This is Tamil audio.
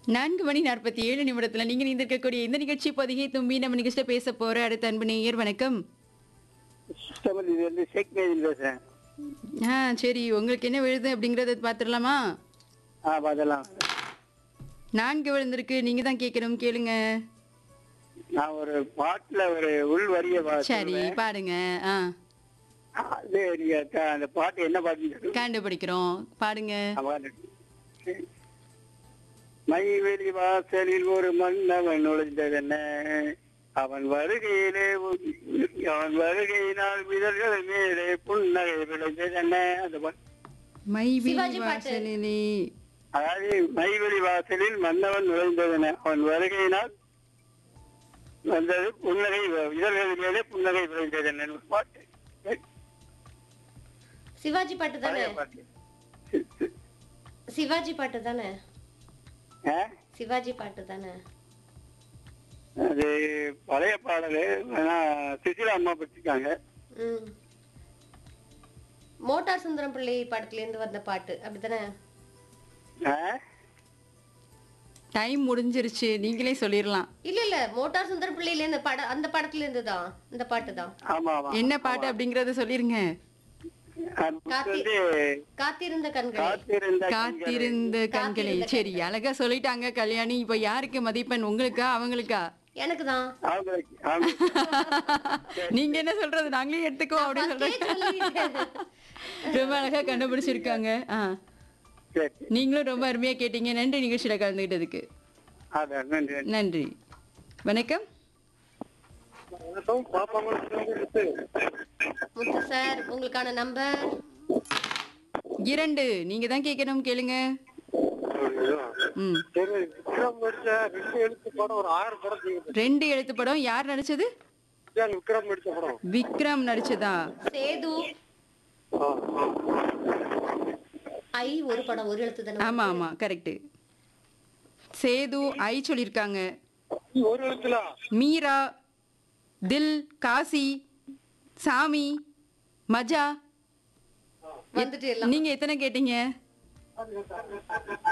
நான்கு மணி நாற்பத்தி ஏழு நிமிடத்துல நீங்க நீந்திருக்கக்கூடிய இந்த நிகழ்ச்சி பதிகை தும்பி நம்ம நிகழ்ச்சியில பேச போற அடுத்த அன்பு நேயர் வணக்கம் சிஸ்டமர் இது வந்து ஷேக் மேதின் பேசுறேன் ஆ சரி உங்களுக்கு என்ன விழுது அப்படிங்கறத பாத்துடலாமா ஆ பார்த்தலாம் நான்கு விழுந்திருக்கு நீங்க தான் கேட்கணும் கேளுங்க நான் ஒரு பாட்டுல ஒரு உள் வரிய சரி பாடுங்க ஆ அது நீங்க க- அந்த பாட்டு என்ன பாட்டுன்னு சொல்லு. கண்டுபிடிக்கிறோம் பாடுங்க ஆ, பாடு. மைவெளி வாசலில் ஒரு மன்னவன் நுழைந்ததென்ன அவன் வருகையிலே உ- அவன் வருகையினால் விதர்கள் மேலே புன்னகை விளைந்ததென்ன அந்த பாட்டு. மைவி சிவாஜி பாட்டு. வாசலிலே அதாவது மைவெளி வாசலில் மன்னவன் நுழைந்ததென அவன் வருகையினால் வந்தது புன்னகை இதழ்கள் மேலே புன்னகை விளைந்ததென்ன ஒரு பாட்டு சிவாஜி பாட்டு தானே பழைய பாட்டு சி- சி- சிவாஜி பாட்டு தானே ஆ? சிவாஜி பாட்டு தானே அது பழைய பாடலு ஆனா சுசிலா அம்மா படிச்சிருக்காங்க ம் மோட்டார் சுந்தரம் பிள்ளை படத்துல இருந்து வந்த பாட்டு அப்படித்தானே ஆ? டைம் முடிஞ்சிருச்சு நீங்களே சொல்லிடலாம் இல்ல இல்ல மோட்டார் சுந்தரம் பிள்ளையில இருந்து பட அந்த படத்துல இருந்து தான் இந்த பாட்டு தான் ஆமா ஆமா என்ன பாட்டு அப்படிங்கறத சொல்லிருங்க அது காத்தி- வந்து காத்திருந்த கண்கள் காத்திருந்த கண்களே. காத்திருந்த கண்களே சரி அழகா சொல்லிட்டாங்க கல்யாணி இப்ப யாருக்கு மதிப்பெண் உங்களுக்கா அவங்களுக்கா எனக்கு தான் அவங்களுக்கு அவங்களுக்கு நீங்க என்ன சொல்றது நாங்களே எடுத்துக்கோ அப்படின்னு சொல்றேன் ரொம்ப அழகா கண்டுபிடிச்சிருக்காங்க ஆ சரி நீங்களும் ரொம்ப அருமையா கேட்டீங்க நன்றி நிகழ்ச்சியில கலந்துகிட்டதுக்கு அதான் நன்றி நன்றி. நன்றி வணக்கம் முத்து சார் உங்களுக்கான நம்பர் இரண்டு நீங்க தான் கேட்கணும் கேளுங்க ம் சரி விக்ரம் நடிச்ச ரெண்டு எழுத்து படம் ஒரு ஆயிரம் படம் செய்யுது ரெண்டு எழுத்து படம் யார் நடிச்சது விக்ரம் நடிச்ச படம் விக்ரம் நடிச்சதா சேது ஐ ஒரு படம் ஒரு எழுத்து தானே ஆமா ஆமா கரெக்ட் சேது ஐ சொல்லிருக்காங்க ஒரு எழுத்துல மீரா தில் காசி சாமி மஜா வந்துட்டு எல்லாம் நீங்க எத்தனை கேட்டீங்க